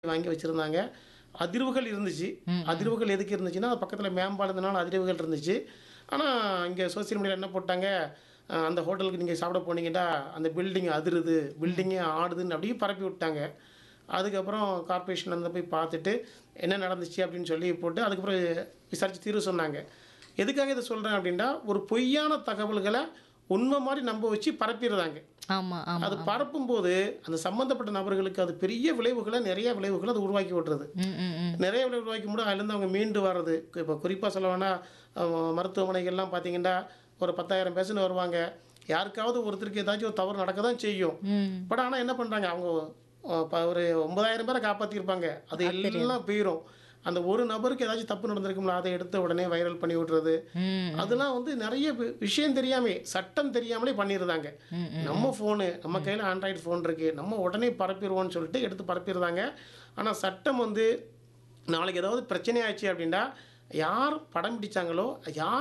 வாங்கி வச்சுருந்தாங்க அதிர்வுகள் இருந்துச்சு அதிர்வுகள் எதுக்கு இருந்துச்சுன்னா அது பக்கத்தில் மேம்பாலம் இருந்தனால அதிர்வுகள் இருந்துச்சு ஆனால் இங்கே சோசியல் மீடியாவில் என்ன போட்டாங்க அஹ் அந்த ஹோட்டலுக்கு நீங்கள் சாப்பிட போனீங்கன்னா அந்த பில்டிங் அதிருது பில்டிங்கே ஆடுதுன்னு அப்படியே பரப்பி விட்டாங்க அதுக்கப்புறம் கார்ப்பரேஷன் வந்து போய் பார்த்துட்டு என்ன நடந்துச்சு அப்படின்னு சொல்லி போட்டு அதுக்கப்புறம் விசாரித்து தீர்வு சொன்னாங்க எதுக்காக இதை சொல்கிறேன் அப்படின்னா ஒரு பொய்யான தகவல்களை உண்மை மாதிரி நம்ப வச்சு பரப்பிடுறாங்க ஆமா ஆமா அது பரப்பும்போது அந்த சம்மந்தப்பட்ட நபர்களுக்கு அது பெரிய விளைவுகளை நிறைய விளைவுகளை அது உருவாக்கி விட்டுறது ம் ம் ம் நிறைய விளைவு உருவாக்கி முடியும் அதுலேருந்து அவங்க மீண்டு வர்றது இப்போ குறிப்பாக சொல்ல வேணா அஹ், மருத்துவமனைகள்லாம் பார்த்தீங்கன்னா ஒரு பத்தாயிரம் பேஷண்ட் வருவாங்க யாருக்காவது ஒருத்தருக்கு ஏதாச்சும் ஒரு தவறு நடக்க தான் செய்யும் ம் பட் ஆனால் என்ன பண்ணுறாங்க அவங்க அஹ், ப- ஒரு ஒன்பதாயிரம் பேரை காப்பாற்றிருப்பாங்க அது எல்லாம் போயிடும் அந்த ஒரு நபருக்கு ஏதாச்சும் தப்பு நடந்திருக்கும்ல அதை எடுத்து உடனே வைரல் பண்ணி விட்றது ம் அதெல்லாம் வந்து நிறைய வி- விஷயம் தெரியாமே சட்டம் தெரியாமலே பண்ணிடுறாங்க ம், நம்ம ஃபோனு நம்ம கையில் ஆண்ட்ராய்டு ஃபோன் இருக்குது நம்ம உடனே பரப்பிடுவோம்னு சொல்லிட்டு எடுத்து பரப்பிடுறாங்க ஆனால் சட்டம் வந்து நாளைக்கு ஏதாவது பிரச்சனை ஆச்சு அப்படின்னா யார் படம் பிடிச்சாங்களோ யார்